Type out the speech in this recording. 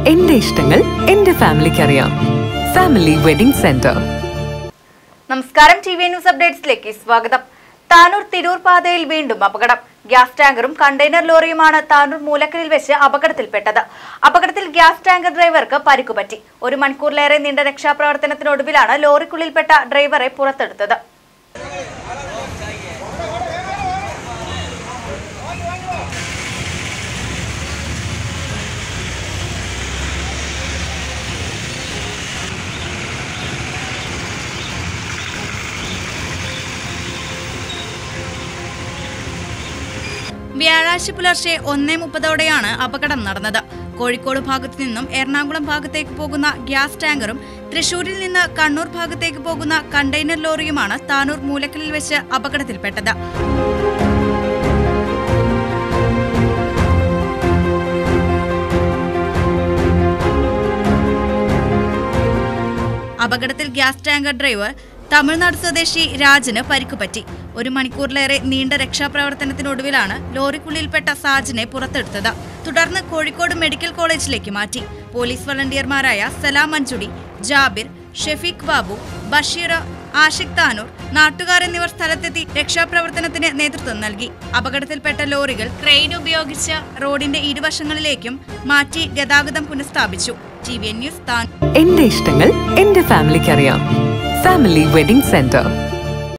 എന്റെ ഇഷ്ടങ്ങൾ എന്റെ ഫാമിലിക്ക് അറിയാം ഫാമിലി വെഡിംഗ് സെന്റർ നമസ്കാരം ടി വി ന്യൂസ് അപ്ഡേറ്റ്സിലേക്ക് സ്വാഗതം താനൂർ തിരൂർ പാതയിൽ വീണ്ടും അപകടം ഗ്യാസ് ടാങ്കറും കണ്ടെയ്നർ ലോറിയുമാണ് താനൂർ മൂലക്കലിൽ വെച്ച് അപകടത്തിൽപ്പെട്ടത് അപകടത്തിൽ ഗ്യാസ് ടാങ്കർ ഡ്രൈവർക്ക് പരിക്കുപറ്റി ഒരു മണിക്കൂറിലേറെ നീണ്ട രക്ഷാപ്രവർത്തനത്തിനൊടുവിലാണ് ലോറിക്കുള്ളിൽപ്പെട്ട ഡ്രൈവറെ പുറത്തെടുത്തത് വ്യാഴാഴ്ച പുലർച്ചെ ഒന്നേ മുപ്പതോടെയാണ് അപകടം നടന്നത് കോഴിക്കോട് ഭാഗത്തു നിന്നും എറണാകുളം ഭാഗത്തേക്ക് പോകുന്ന ഗ്യാസ് ടാങ്കറും തൃശൂരിൽ നിന്ന് കണ്ണൂർ ഭാഗത്തേക്ക് പോകുന്ന കണ്ടെയ്നർ ലോറിയുമാണ് താനൂർ മൂലക്കലിൽ വെച്ച് അപകടത്തിൽപ്പെട്ടത് അപകടത്തിൽ ഗ്യാസ് ടാങ്കർ ഡ്രൈവർ തമിഴ്നാട് സ്വദേശി രാജന് പരിക്കുപറ്റി ഒരു മണിക്കൂറിലേറെ നീണ്ട രക്ഷാപ്രവർത്തനത്തിനൊടുവിലാണ് ലോറിക്കുള്ളിൽപ്പെട്ട സാജിനെ പുറത്തെടുത്തത് തുടർന്ന് കോഴിക്കോട് മെഡിക്കൽ കോളേജിലേക്ക് മാറ്റി പോലീസ് വളണ്ടിയർമാരായ സലാം മഞ്ചുടി ജാബിർ ഷെഫീഖ് ബാബു ബഷീർ ആഷിഖ് താനൂർ നാട്ടുകാർ എന്നിവർ സ്ഥലത്തെത്തി രക്ഷാപ്രവർത്തനത്തിന് നേതൃത്വം നൽകി അപകടത്തിൽപ്പെട്ട ലോറികൾ ക്രെയിൻ ഉപയോഗിച്ച് റോഡിന്റെ ഇരുവശങ്ങളിലേക്കും മാറ്റി ഗതാഗതം പുനഃസ്ഥാപിച്ചു ടി വി എൻ ന്യൂസ് താൻ എന്റെ ഇഷ്ടങ്ങൾ എന്റെ ഫാമിലിക്ക് അറിയാം ഫാമിലി വെഡിംഗ് സെന്റർ